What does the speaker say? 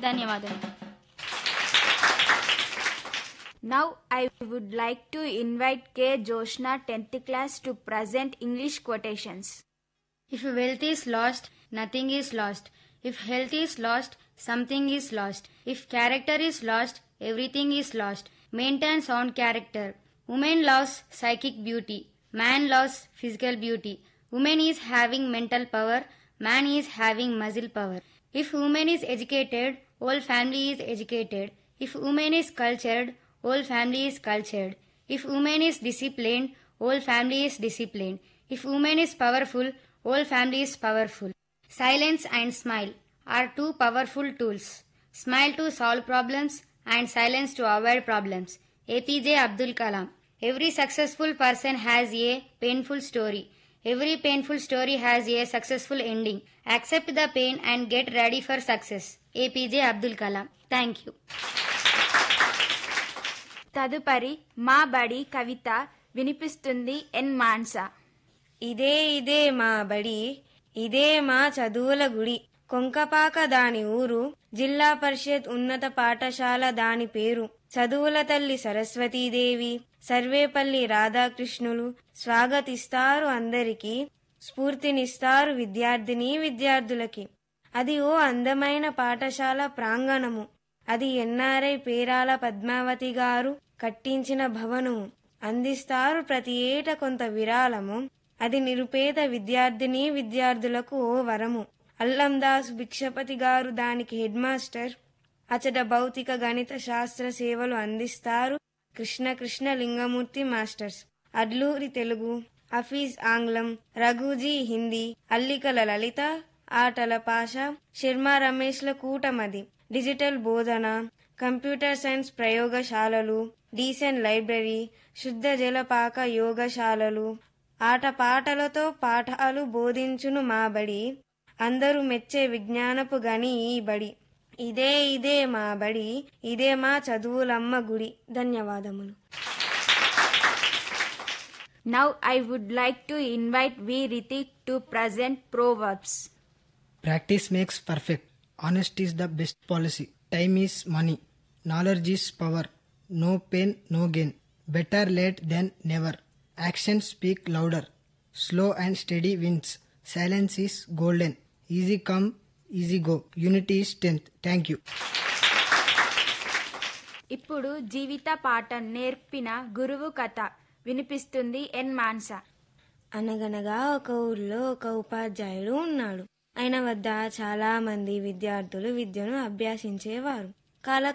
ధన్యవాదాలు Now I would like to invite K. Joshna 10th class to present English quotations. If wealth is lost, nothing is lost. If health is lost, something is lost. If character is lost, everything is lost. Maintain sound character. Woman loves psychic beauty. Man loves physical beauty. Woman is having mental power. Man is having muscle power. If woman is educated, whole family is educated. If woman is cultured, whole family is cultured. If woman is disciplined, whole family is disciplined. If woman is powerful, whole family is powerful. Silence and smile are two powerful tools. Smile to solve problems and silence to avoid problems. APJ Abdul Kalam. Every successful person has a painful story. Every painful story has a successful ending. Accept the pain and get ready for success. APJ Abdul Kalam. Thank you. తదుపరి మా బడి కవిత వినిపిస్తుంది ఎన్ మాన్సా ఇదే ఇదే మా బడి ఇదే మా చదువుల గుడి కొంకపాక దాని ఊరు జిల్లా పరిషత్ ఉన్నత పాఠశాల దాని పేరు చదువుల తల్లి సరస్వతీదేవి సర్వేపల్లి రాధాకృష్ణులు స్వాగతిస్తారు అందరికీ స్ఫూర్తినిస్తారు విద్యార్థిని విద్యార్థులకి అది ఓ అందమైన పాఠశాల ప్రాంగణము అది ఎన్ఆర్ఐ పేరాల పద్మావతి గారు కట్టించిన భవనము అందిస్తారు ప్రతి ఏట కొంత విరాళము అది నిరుపేద విద్యార్థిని విద్యార్థులకు ఓ వరము అల్లందాసు భిక్షపతి గారు దానికి హెడ్ మాస్టర్ అచట భౌతిక గణిత శాస్త్ర సేవలు అందిస్తారు కృష్ణ కృష్ణ లింగమూర్తి మాస్టర్స్ అడ్లూరి తెలుగు హఫీజ్ ఆంగ్లం రఘుజీ హిందీ అల్లికల లలిత ఆటల పాష శర్మ రమేష్ల కూటమది డిజిటల్ బోధన కంప్యూటర్ సైన్స్ ప్రయోగశాలలు డీసెంట్ లైబ్రరీ శుద్ధ జలపాక యోగశాలలు ఆటపాటలతో పాఠాలు బోధించును మా బడి అందరూ మెచ్చే విజ్ఞానపు గని ఈ బడి ఇదే ఇదే మా బడి ఇదే మా చదువులమ్మ గుడి ధన్యవాదములు Now I would like to invite V. Ritik to present proverbs. Practice makes perfect. Honesty is the best policy. Time is money. Knowledge is power. No pain, no gain. Better late than never. Actions speak louder. Slow and steady wins. Silence is golden. Easy come, easy go. Unity is strength. Thank you. ఇప్పుడు జీవిత పాఠం నేర్పిన గురువు కథ వినిపిస్తుంది ఎన్ మాన్సా అనగనగా ఒక ఊర్లో ఒక ఉపాధ్యాయుడు ఉన్నాడు ఆయన వద్ద చాలా మంది విద్యార్థులు విద్యను అభ్యసించేవారు కాల